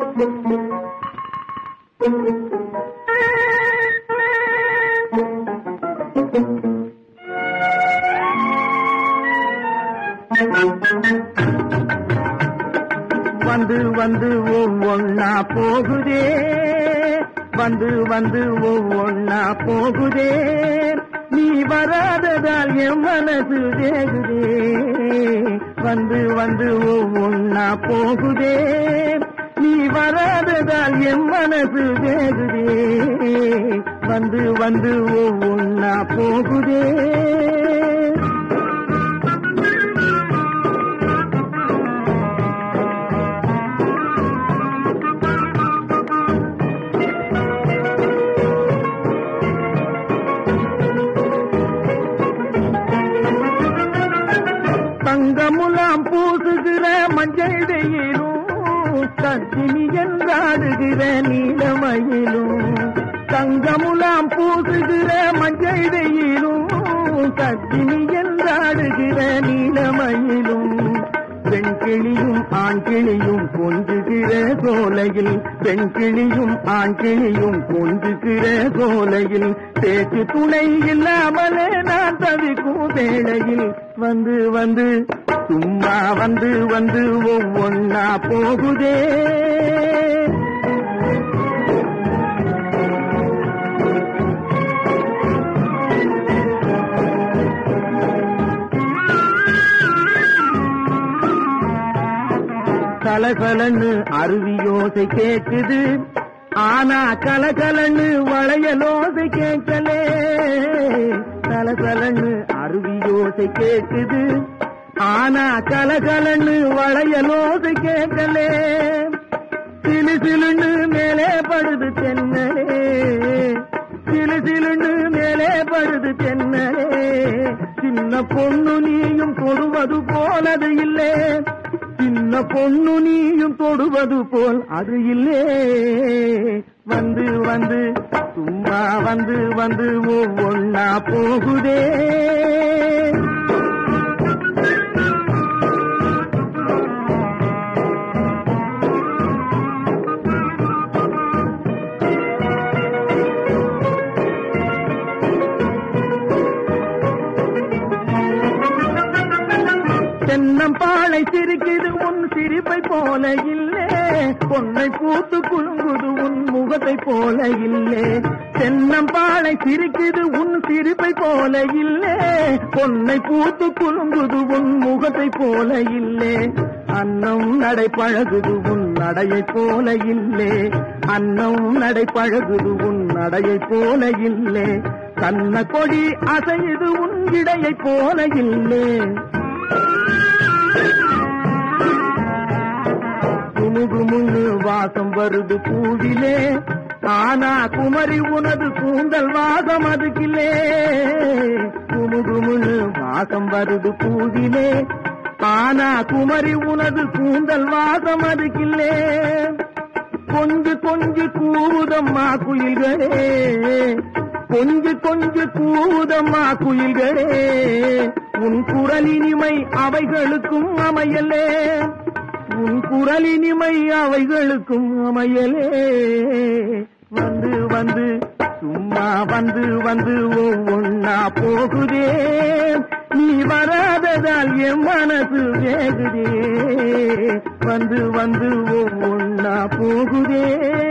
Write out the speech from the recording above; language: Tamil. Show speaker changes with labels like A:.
A: வந்து வந்து ஒவ்வொன்னா போகுதே வந்து வந்து ஒவ்வொன்னா போகுதே நீ வராததால் என் மனசு வேகுதே வந்து வந்து ஒவ்வொன்னா போகுதே நீ வராததால் என் மனசு வேகுதே வந்து வந்து ஒவ்வொன்னா போகுதே தங்கமுலாம் பூசுகிற மஞ்சள் வெயிலும் கத்தினி என்றாடுகிற நீலமயிலும் தங்கமுலாம் பூசுகிற மஞ்சள் வெயிலும் கத்தினி என்றாடுகிற நீலமயிலும் பெண் கிளியும் ஆண் கிளியும் கொஞ்சுகிற சோலையில் பெண் கிளியும் ஆண் கிளியும் கொஞ்சுகிற சோலையில் பேச்சு துணை இல்லாமலே நான் தவிக்கும் வேளையில் வந்து வந்து சும்மா வந்து வந்து ஒவ்வொன்னா போகுதே கலகலன்னு அருவியோசை கேக்குது ஆனா கலகலன்னு வளையலோசை கேட்கலே கலகலன்னு அருவியோசை கேக்குது ஆனா கலகலன்னு வளையலோசை கேட்கலே சிலு சிலுன்னு மேலே படுது தென்னலே சிலு சிலுன்னு மேலே படுது தென்னலே சின்ன பொண்ணு நீயும் தொடுவது போனது இல்லே சின்ன பொண்ணு நீயும் தொடுவது போல் அது இல்லே வந்து வந்து சும்மா வந்து வந்து ஒவ்வொன்னா போகுதே தென்னம்பாளை சிரிக்குது உன் சிரிப்பை போல இல்லே பொன்னை பூத்து குலுங்குது உன் முகத்தை போல இல்லே தென்னம்பாளை சிரிக்குது உன் சிரிப்பை போல இல்லே பொன்னை பூத்து குலுங்குது உன் முகத்தை போல இல்லே அன்னம் நடை பழகுது உன் நடையை போல இல்லே அன்னம் நடை பழகுது உன் நடையை போல இல்லே கண்ண கொடி அசையுது உன் இடையை போல இல்லே குமுகுமுன்னு வாசம் வருது பூவிலே ஆனா குமரி உனது கூந்தல் வாசம் அதுக்கிலே குமுகுமுன்னு வாசம் வருது பூவிலே ஆனா குமரி உனது கூந்தல் வாசம் அதுக்கில்லே கொஞ்சு கொஞ்சு கூவுதம்மா குயில்களே கொஞ்சு கொஞ்சு கூவுதம்மா குயில்களே உன் குரலினிமை அவைகளுக்கும் அமையலே உன் குரலினிமை அவைகளுக்கும் அமையலே வந்து வந்து சும்மா வந்து வந்து ஒவ்வொன்னா போகுதே நீ வராததால் என் மனசு வேகுதே வந்து வந்து ஒவ்வொன்னா போகுதே